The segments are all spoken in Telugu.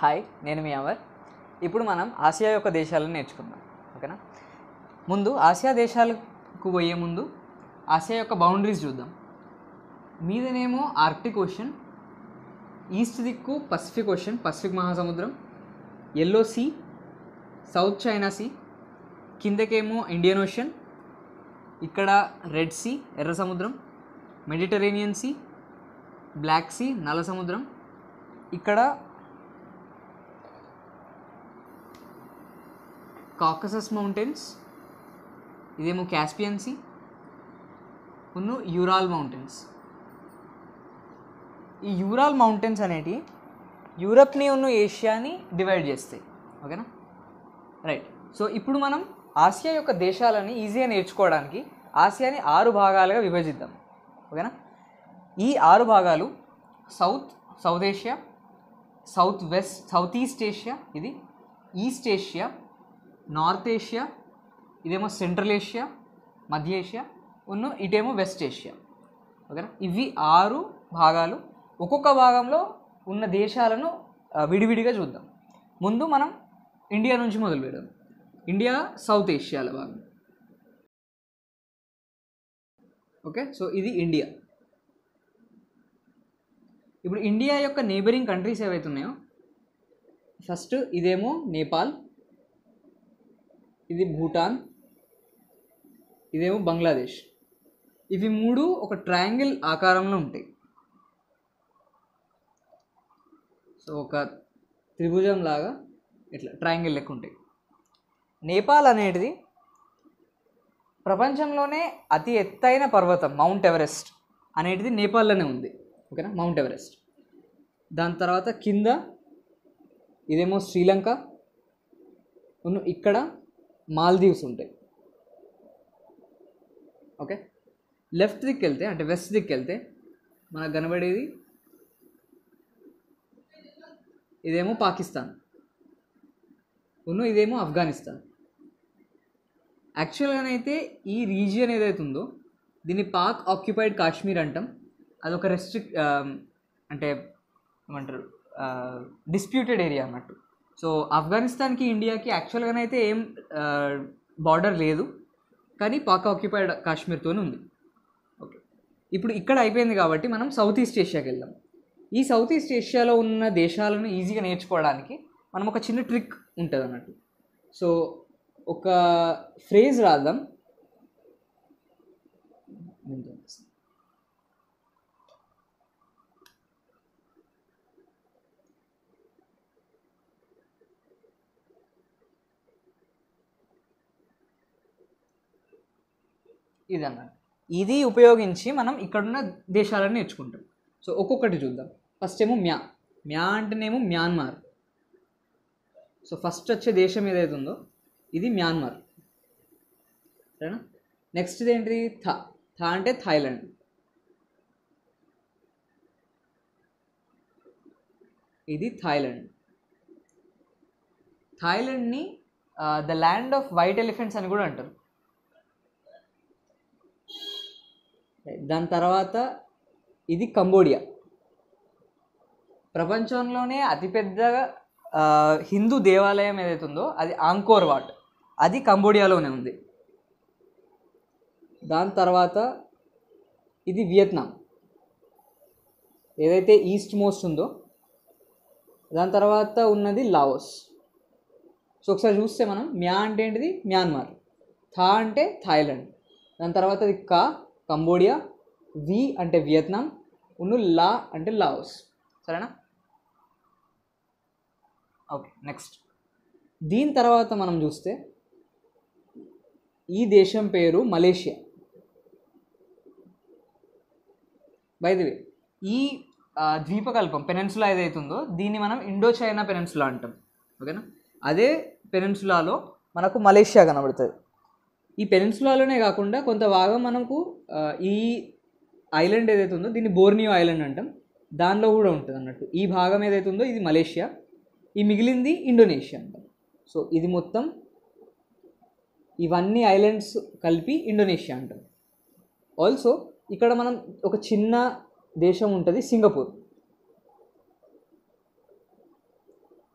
హాయ్ నేను మీ అమర్ ఇప్పుడు మనం ఆసియా యొక్క దేశాలను నేర్చుకుందాం ఓకేనా ముందు ఆసియా దేశాలకు పోయే ముందు ఆసియా యొక్క బౌండరీస్ చూద్దాం మీదనేమో ఆర్క్టిక్ ఓషన్ ఈస్ట్ దిక్కు పసిఫిక్ ఓషన్ పసిఫిక్ మహాసముద్రం Yellow Sea South China Sea కిందకేమో ఇండియన్ ఓషన్ ఇక్కడ రెడ్ సీ ఎర్ర సముద్రం మెడిటరేనియన్ సీ బ్లాక్ సీ నల్ల సముద్రం ఇక్కడ కాకసస్ మౌంటైన్స్ ఇదేమో క్యాస్పియన్ సీ ఉన్ను యూరాల్ మౌంటైన్స్ ఈ యూరాల్ మౌంటైన్స్ అనేటి యూరప్ని ఉన్న ఏషియాని డివైడ్ చేస్తాయి ఓకేనా రైట్ సో ఇప్పుడు మనం ఆసియా యొక్క దేశాలని ఈజీగా నేర్చుకోవడానికి ఆసియాని ఆరు భాగాలుగా విభజిద్దాం ఓకేనా ఈ ఆరు భాగాలు south South Asia south west south east Asia ఇది ఈస్ట్ ఏషియా నార్త్ ఏషియా ఇదేమో సెంట్రల్ ఏషియా మధ్య ఏషియా ఉన్న ఇటేమో వెస్ట్ ఏషియా ఓకేనా ఇవి ఆరు భాగాలు ఒక్కొక్క భాగంలో ఉన్న దేశాలను ఆ, విడివిడిగా చూద్దాం ముందు మనం ఇండియా నుంచి మొదలు పెడదాం ఇండియా సౌత్ ఏషియాల భాగం ఓకే సో ఇది ఇండియా ఇప్పుడు ఇండియా యొక్క నేబరింగ్ కంట్రీస్ ఏవైతే ఉన్నాయో ఫస్ట్ ఇదేమో నేపాల్ ఇది భూటాన్ ఇదేమో బంగ్లాదేశ్ ఇవి మూడు ఒక ట్రయాంగిల్ ఆకారంలో ఉంటాయి సో ఒక త్రిభుజం లాగా ఇట్లా ట్రయాంగిల్ లెక్క ఉంటాయి నేపాల్ అనేది ప్రపంచంలోనే అతి ఎత్తైన పర్వతం మౌంట్ ఎవరెస్ట్ అనేటిది నేపాల్లోనే ఉంది ఓకేనా మౌంట్ ఎవరెస్ట్ దాని తర్వాత కింద ఇదేమో శ్రీలంక ఉన్న ఇక్కడ మాల్దీవ్స్ ఉంటాయి ఓకే లెఫ్ట్ దిక్కు వెళ్తే అంటే వెస్ట్ దిక్కు వెళ్తే మనకు కనబడేది ఇదేమో పాకిస్తాన్ ఉన్ను ఇదేమో ఆఫ్ఘనిస్తాన్ యాక్చువల్గానైతే ఈ రీజియన్ ఏదైతే ఉందో దీన్ని పాక్ ఆక్యుపైడ్ కాశ్మీర్ అంటాం అదొక రెస్ట్రిక్ట్ అంటే ఏమంటారు డిస్ప్యూటెడ్ ఏరియా అన్నట్టు సో ఆఫ్ఘనిస్తాన్కి ఇండియాకి యాక్చువల్గానైతే ఏం బార్డర్ లేదు కానీ పాక్ ఆక్యుపైడ్ కాశ్మీర్తోనే ఉంది ఓకే ఇప్పుడు ఇక్కడ అయిపోయింది కాబట్టి మనం సౌత్ ఈస్ట్ ఏషియాకి వెళ్దాం ఈ సౌత్ ఈస్ట్ ఏషియాలో ఉన్న దేశాలను ఈజీగా నేర్చుకోవడానికి మనం ఒక చిన్న ట్రిక్ ఉంటుంది అన్నట్టు సో ఒక ఫ్రేజ్ రాద్దాం ఇది అన్నమాట ఇది ఉపయోగించి మనం ఇక్కడున్న దేశాలను నేర్చుకుంటాం సో ఒక్కొక్కటి చూద్దాం ఫస్ట్ ఏమో మ్యా మ్యా అంటేనేమో మ్యాన్మార్ సో ఫస్ట్ వచ్చే దేశం ఏదైతే ఉందో ఇది మ్యాన్మార్ సరేనా నెక్స్ట్ ఏంటిది థా థా అంటే థాయిలాండ్ ఇది థాయిలాండ్ థాయిలాండ్ని the land of white elephants అని కూడా అంటారు దాని తర్వాత ఇది కంబోడియా ప్రపంచంలోనే అతిపెద్ద ఆ, హిందూ దేవాలయం ఏదైతే ఉందో అది ఆంకోర్ వాట్ అది కంబోడియాలోనే ఉంది దాని తర్వాత ఇది వియత్నాం ఏదైతే ఈస్ట్ మోస్ట్ ఉందో దాని తర్వాత ఉన్నది లావోస్ సో ఒకసారి చూస్తే మనం మ్యా అంటే ఏంటిది మ్యాన్మార్ థా అంటే థాయిలాండ్ దాని తర్వాత అది కా కంబోడియా వి అంటే వియత్నాం ఉన్ను లా అంటే లావోస్ సరేనా ఓకే నెక్స్ట్ దీని తర్వాత మనం చూస్తే ఈ దేశం పేరు మలేషియా బైదివే ఈ ఆ, ద్వీపకల్పం పెనెన్సులా ఏదైతే ఉందో దీన్ని మనం ఇండో చైనా పెనెన్సులా అంటాం ఓకేనా అదే పెనెన్సులాలో మనకు మలేషియా కనబడుతుంది ఈ పెనిన్సులాలోనే కాకుండా కొంత భాగం మనకు ఆ, ఈ ఐలాండ్ ఏదైతే ఉందో దీన్ని బోర్నియో ఐలాండ్ అంటాం దానిలో కూడా ఉంటుంది అన్నట్టు ఈ భాగం ఏదైతే ఉందో ఇది మలేషియా ఈ మిగిలింది ఇండోనేషియా అంటాం సో ఇది మొత్తం ఇవన్నీ ఐలాండ్స్ కలిపి ఇండోనేషియా అంటాం ఆల్సో ఇక్కడ మనం ఒక చిన్న దేశం ఉంటుంది సింగపూర్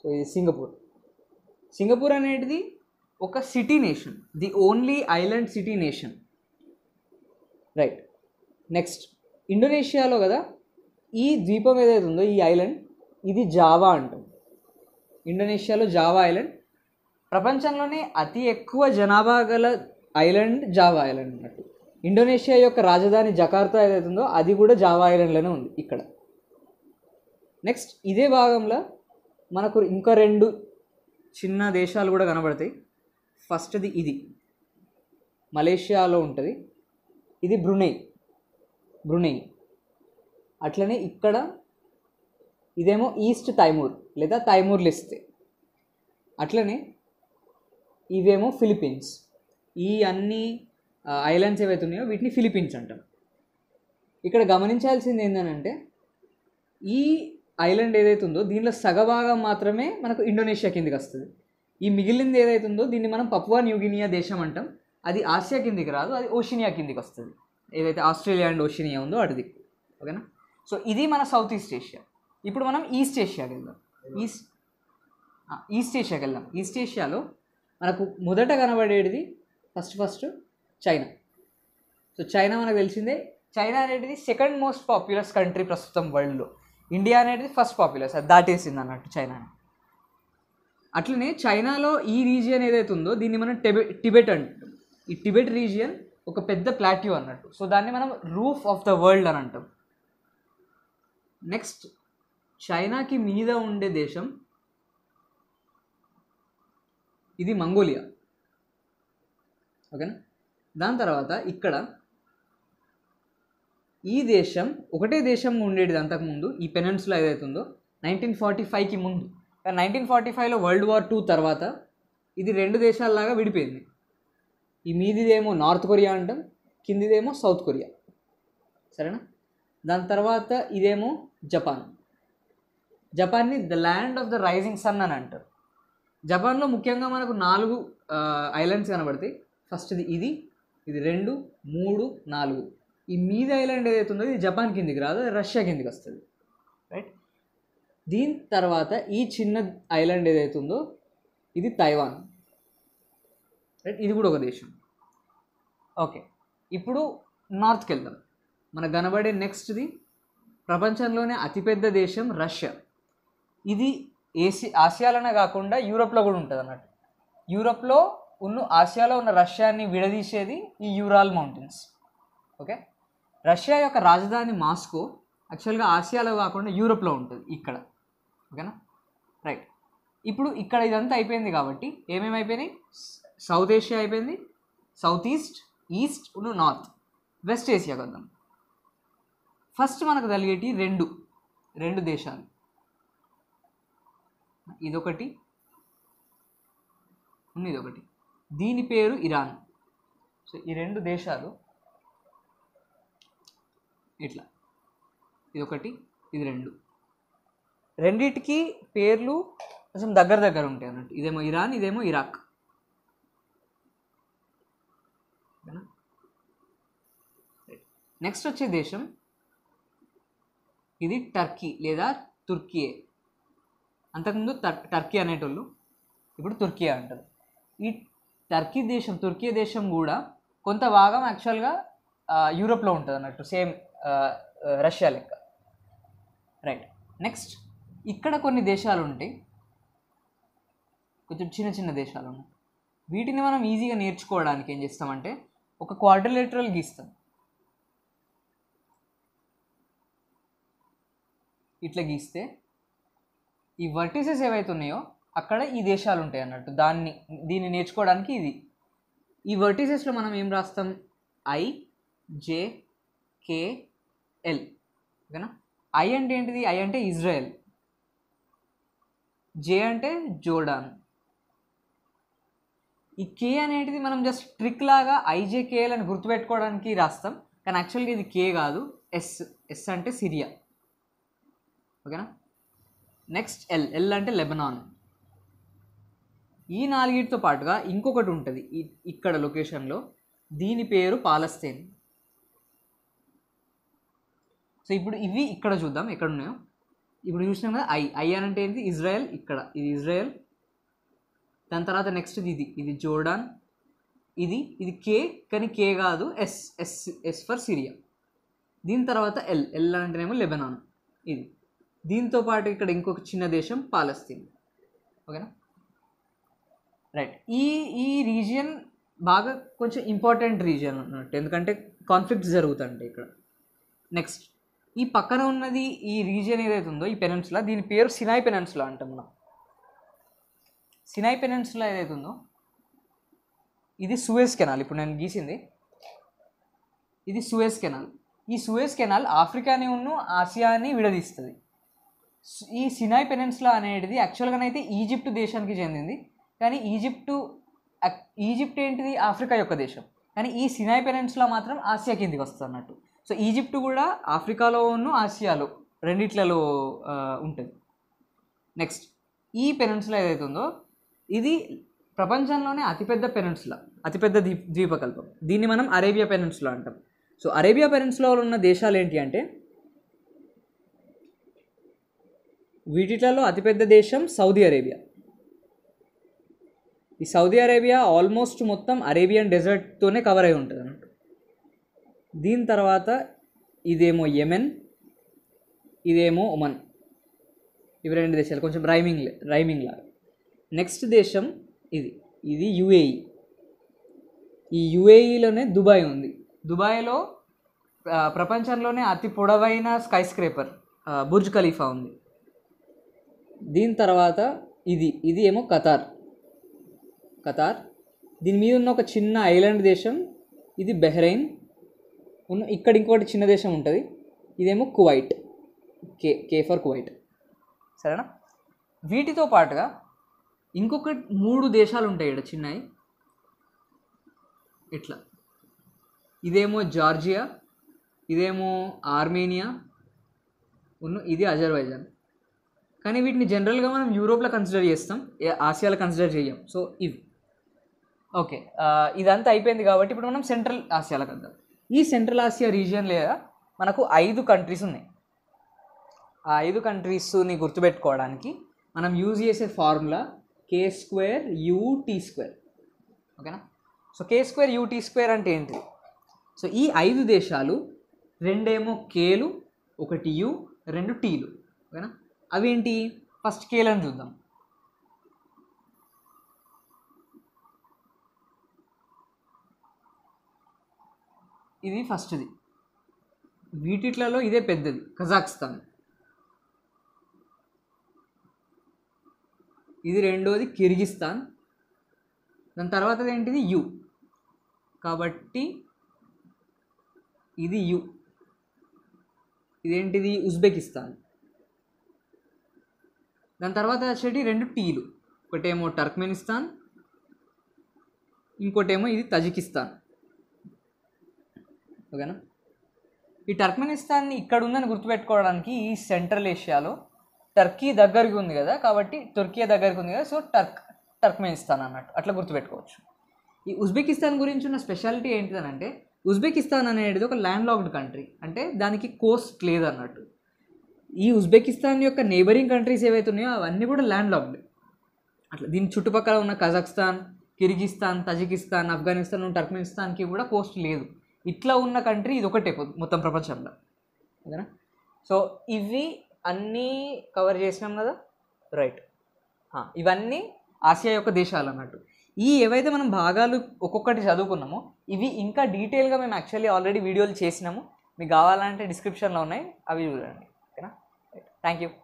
సో ఇది సింగపూర్ సింగపూర్ అనేది ఒక city nation the only island city nation right next ఇండోనేషియాలో కదా ఈ ద్వీపం ఏదైతే ఉందో ఈ ఐలాండ్ ఇది జావా అంటాం ఇండోనేషియాలో జావా ఐలాండ్ ప్రపంచంలోనే అతి ఎక్కువ జనాభా గల ఐలాండ్ జావా ఐలాండ్ అన్నట్టు ఇండోనేషియా యొక్క రాజధాని జకార్తా ఏదైతే ఉందో అది కూడా జావా ఐలాండ్లోనే ఉంది ఇక్కడ నెక్స్ట్ ఇదే భాగంలో మనకు ఇంకా రెండు చిన్న దేశాలు కూడా కనబడతాయి ఫస్ట్ది ఇది మలేషియాలో ఉంటుంది ఇది బ్రునై బ్రునై అట్లనే ఇక్కడ ఇదేమో ఈస్ట్ తైమూర్ లేదా తైమూర్ లిస్తే అట్లనే ఇవేమో ఫిలిపీన్స్ ఈ అన్ని ఐలాండ్స్ ఏవైతే ఉన్నాయో వీటిని ఫిలిపీన్స్ అంటాం ఇక్కడ గమనించాల్సింది ఏంటంటే ఈ ఐలాండ్ ఏదైతే ఉందో దీనిలో సగభాగం మాత్రమే మనకు ఇండోనేషియా కిందికి వస్తుంది ఈ మిగిలింది ఏదైతే ఉందో దీన్ని మనం పపువా న్యూగినియా దేశం అంటాం అది ఆసియా కిందికి రాదు అది ఓషినియా కిందికి వస్తుంది ఏదైతే ఆస్ట్రేలియా అండ్ ఓషినియా ఉందో అటుది ఓకేనా సో ఇది మన సౌత్ ఈస్ట్ ఏషియా ఇప్పుడు మనం ఈస్ట్ ఏషియాకి వెళ్దాం ఈస్ట్ ఆ, ఈస్ట్ ఏషియాకి వెళ్దాం ఈస్ట్ ఏషియాలో మనకు మొదట కనబడేది first first China so China మనకు తెలిసిందే చైనా అనేది సెకండ్ మోస్ట్ పాపులర్స్ కంట్రీ ప్రస్తుతం వరల్డ్లో ఇండియా అనేది ఫస్ట్ పాపులర్స్ అది దాటేసింది అన్నట్టు చైనాని అట్లనే చైనాలో ఈ రీజియన్ ఏదైతే ఉందో దీన్ని మనం టెబె టిబెట్ అంటాం ఈ టిబెట్ రీజియన్ ఒక పెద్ద ప్లాట్యూ అన్నట్టు సో దాన్ని మనం రూఫ్ ఆఫ్ ద వరల్డ్ అని అంటాం నెక్స్ట్ చైనాకి మీద ఉండే దేశం ఇది మంగోలియా ఓకేనా దాని తర్వాత ఇక్కడ ఈ దేశం ఒకటే దేశం ఉండేది అంతకుముందు ఈ పెనెన్సులా ఏదైతే ఉందో నైన్టీన్ ఫార్టీ ఫైవ్కి ముందు కానీ నైన్టీన్ ఫార్టీ ఫైవ్లో వరల్డ్ వార్ టూ తర్వాత ఇది రెండు దేశాలలాగా విడిపోయింది ఈ మీదిదేమో నార్త్ కొరియా అంటాం కిందిదేమో సౌత్ కొరియా సరేనా దాని తర్వాత ఇదేమో జపాన్ జపాన్ని the land of the rising sun అని అంటారు జపాన్లో ముఖ్యంగా మనకు నాలుగు ఐలాండ్స్ కనబడతాయి ఫస్ట్ది ఇది ఇది రెండు మూడు నాలుగు ఈ మీద ఐలాండ్ ఏదైతే ఉందో ఇది జపాన్ కిందికి రాదు అది రష్యా కిందికి వస్తుంది రైట్ దీని తర్వాత ఈ చిన్న ఐలాండ్ ఏదైతే ఉందో ఇది తైవాన్ రైట్ ఇది కూడా ఒక దేశం ఓకే ఇప్పుడు నార్త్కి వెళ్దాం మనకు కనబడే నెక్స్ట్ది ప్రపంచంలోనే అతిపెద్ద దేశం రష్యా ఇది ఏసి ఆసియాలోనే కాకుండా యూరోప్లో కూడా ఉంటుంది అన్నట్టు యూరోప్లో ఉన్న ఆసియాలో ఉన్న రష్యాని విడదీసేది ఈ యూరాల్ మౌంటైన్స్ ఓకే రష్యా యొక్క రాజధాని మాస్కో యాక్చువల్గా ఆసియాలో కాకుండా యూరోప్లో ఉంటుంది ఇక్కడ ఓకేనా రైట్ ఇప్పుడు ఇక్కడ ఇదంతా అయిపోయింది కాబట్టి ఏమేమి అయిపోయినాయి సౌత్ ఏషియా అయిపోయింది south east east north west ఏషియాకి వద్దాం ఫస్ట్ మనకు కలిగేటి రెండు రెండు దేశాలు ఇదొకటి ఉంది ఇదొకటి దీని పేరు ఇరాన్ సో ఈ రెండు దేశాలు ఇట్లా ఇదొకటి ఇది రెండు రెండిటికి పేర్లు కొంచెం దగ్గర దగ్గర ఉంటాయి అన్నట్టు ఇదేమో ఇరాన్ ఇదేమో ఇరాక్ నెక్స్ట్ వచ్చే దేశం ఇది టర్కీ లేదా తుర్కీయే అంతకుముందు టర్ టర్కీ అనేటోళ్ళు ఇప్పుడు తుర్కీ అంటారు ఈ టర్కీ దేశం తుర్కీ దేశం కూడా కొంత భాగం యాక్చువల్గా యూరోప్లో ఉంటుంది అన్నట్టు సేమ్ రష్యా లెక్క రైట్ నెక్స్ట్ ఇక్కడ కొన్ని దేశాలు ఉంటాయి కొంచెం చిన్న చిన్న దేశాలు ఉన్నాయి వీటిని మనం ఈజీగా నేర్చుకోవడానికి ఏం చేస్తామంటే ఒక క్వాడ్రిలేటరల్ గీస్తాం ఇట్లా గీస్తే ఈ వర్టిసెస్ ఏవైతే ఉన్నాయో అక్కడ ఈ దేశాలు ఉంటాయి అన్నట్టు దాన్ని దీన్ని నేర్చుకోవడానికి ఇది ఈ వర్టిసెస్లో మనం ఏం రాస్తాం ఐ జే కే ఎల్ ఓకేనా ఐ అంటే ఏంటిది ఐ అంటే ఇజ్రాయెల్ జే అంటే జోర్డాన్ ఈ కే అనేటిది మనం జస్ట్ ట్రిక్ లాగా ఐజేకేఎల్ అని గుర్తుపెట్టుకోవడానికి రాస్తాం కానీ యాక్చువల్గా ఇది కే కాదు ఎస్ ఎస్ అంటే సిరియా ఓకేనా నెక్స్ట్ ఎల్ ఎల్ అంటే లెబనాన్ ఈ నాలుగిటితో పాటుగా ఇంకొకటి ఉంటుంది ఈ- ఇక్కడ లొకేషన్లో దీని పేరు పాలస్తీన్ సో ఇప్పుడు ఇవి ఇక్కడ చూద్దాం ఎక్కడ ఉన్నాయో ఇప్పుడు చూసినాం కదా ఐ ఐ అని అంటే ఏంటి ఇజ్రాయెల్ ఇక్కడ ఇది ఇజ్రాయెల్ దాని తర్వాత నెక్స్ట్ ఇది ఇది జోర్డాన్ ఇది ఇది కే కానీ కే కాదు S S S for Syria దీని తర్వాత ఎల్ ఎల్ అంటేనేమో లెబనాన్ ఇది దీంతో పాటు ఇక్కడ ఇంకొక చిన్న దేశం పాలస్తీన్ ఓకేనా రైట్ ఈ ఈ రీజియన్ బాగా కొంచెం ఇంపార్టెంట్ రీజియన్ అన్నట్టు ఎందుకంటే కాన్ఫ్లిక్ట్స్ జరుగుతుంటాయి ఇక్కడ నెక్స్ట్ ఈ పక్కన ఉన్నది ఈ రీజియన్ ఏదైతే ఉందో ఈ పెనెన్సులా దీని పేరు సినాయ్ పెనెన్సులా అంటాం మనం సినాయ్ పెనెన్సులా ఏదైతే ఉందో ఇది సూయస్ కెనాల్ ఇప్పుడు నేను గీసింది ఇది సూయస్ కెనాల్ ఈ సూయస్ కెనాల్ ఆఫ్రికాని ఉన్ను ఆసియాని విడదీస్తుంది స్- ఈ సినాయ్ పెనెన్సులా అనేది యాక్చువల్గానైతే ఈజిప్ట్ దేశానికి చెందింది కానీ ఈజిప్టు అక్- ఈజిప్ట్ ఏంటిది ఆఫ్రికా యొక్క దేశం కానీ ఈ సినాయ్ పెనెన్సులా మాత్రం ఆసియా కిందికి వస్తుంది అన్నట్టు సో ఈజిప్ట్ కూడా ఆఫ్రికాలో ఉన్న ఆసియాలో రెండిట్లలో ఆ, ఉంటుంది నెక్స్ట్ ఈ పెనెన్సులా ఏదైతే ఉందో ఇది ప్రపంచంలోనే అతిపెద్ద పెనెన్సులా అతిపెద్ద ద్వీప్ ద్వీపకల్పం దీన్ని మనం అరేబియా పెనెన్సులా అంటాం సో అరేబియా పెనెన్సులాలో ఉన్న దేశాలు ఏంటి అంటే వీటిలలో అతిపెద్ద దేశం సౌదీ అరేబియా ఈ సౌదీ అరేబియా ఆల్మోస్ట్ మొత్తం అరేబియన్ డెజర్ట్తోనే కవర్ అయి ఉంటుంది అన్నట్టు దీని తర్వాత ఇదేమో యెమెన్ ఇదేమో ఒమన్ ఇవి రెండు దేశాలు కొంచెం రైమింగ్ రైమింగ్ లాగా నెక్స్ట్ దేశం ఇది ఇది యుఏఈ ఈ యుఏఈలోనే దుబాయ్ ఉంది దుబాయ్లో ఆ, ప్రపంచంలోనే అతి పొడవైన స్కై స్క్రేపర్ బుర్జ్ ఖలీఫా ఉంది దీని తర్వాత ఇది ఇది ఏమో ఖతార్ ఖతార్ దీని మీద ఉన్న ఒక చిన్న ఐలాండ్ దేశం ఇది బెహ్రెయిన్ ఉన్న ఇక్కడ ఇంకోటి చిన్న దేశం ఉంటుంది ఇదేమో Kuwait K K for Kuwait సరేనా వీటితో పాటుగా ఇంకొక మూడు దేశాలు ఉంటాయి ఇక్కడ చిన్నవి ఇట్లా ఇదేమో జార్జియా ఇదేమో ఆర్మేనియా ఉన్న ఇది అజర్బైజాన్ కానీ వీటిని జనరల్గా మనం యూరోప్లో కన్సిడర్ చేస్తాం ఏ- ఆసియాలో కన్సిడర్ చేయం సో ఇవి ఓకే ఆ, ఇదంతా అయిపోయింది కాబట్టి ఇప్పుడు మనం సెంట్రల్ ఆసియాలోకి వద్దాం ఈ సెంట్రల్ ఆసియా రీజియన్ లేదా మనకు ఐదు కంట్రీస్ ఉన్నాయి ఆ ఐదు కంట్రీస్ని గుర్తుపెట్టుకోవడానికి మనం యూజ్ చేసే formula K square UT square ఓకేనా so K square UT square అంటే ఏంటి సో ఈ ఐదు దేశాలు రెండేమో కేలు ఒకటి యు రెండు టీలు ఓకేనా అవేంటి ఫస్ట్ కేలను చూద్దాం ఇది ఫస్ట్ది వీటిట్లలో ఇదే పెద్దది కజాక్స్తాన్ ఇది రెండోది కిర్గిస్తాన్ దాని తర్వాత ఏంటిది యు కాబట్టి ఇది యు ఇదేంటిది ఉజ్బెకిస్తాన్ దాని తర్వాత వచ్చేటి రెండు టీలు ఒకటేమో టర్క్మెనిస్తాన్ ఇంకోటేమో ఇది తజికిస్తాన్ ఓకేనా ఈ టర్క్మెనిస్తాన్ ఇక్కడ ఉందని గుర్తుపెట్టుకోవడానికి ఈ సెంట్రల్ ఏషియాలో టర్కీ దగ్గరికి ఉంది కదా కాబట్టి తుర్కియా దగ్గరికి ఉంది కదా సో టర్క్ టర్క్మెనిస్తాన్ అన్నట్టు అట్లా గుర్తుపెట్టుకోవచ్చు ఈ ఉజ్బెకిస్తాన్ గురించి ఉన్న స్పెషాలిటీ ఏంటిదనంటే ఉజ్బెకిస్తాన్ అనేది ఒక ల్యాండ్ లాక్డ్ కంట్రీ అంటే దానికి కోస్ట్ లేదు అన్నట్టు ఈ ఉజ్బెకిస్తాన్ యొక్క నేబరింగ్ కంట్రీస్ ఏవైతే ఉన్నాయో అవన్నీ కూడా ల్యాండ్ లాక్డ్ అట్లా దీని చుట్టుపక్కల ఉన్న కజాక్స్తాన్ కిర్గిస్తాన్ తజికిస్తాన్ ఆఫ్ఘనిస్తాన్ టర్క్మెనిస్తాన్కి కూడా కోస్ట్ లేదు ఇట్లా ఉన్న కంట్రీ ఇది ఒకటే పొ- మొత్తం ప్రపంచంలో ఓకేనా సో ఇవి అన్నీ కవర్ చేసినాం కదా రైట్ ఇవన్నీ ఆసియా యొక్క దేశాలు అన్నట్టు ఈ ఏవైతే మనం భాగాలు ఒక్కొక్కటి చదువుకున్నామో ఇవి ఇంకా డీటెయిల్గా మేము యాక్చువల్లీ ఆల్రెడీ వీడియోలు చేసినాము మీకు కావాలంటే డిస్క్రిప్షన్లో ఉన్నాయి అవి చూడండి ఓకేనా థ్యాంక్ యూ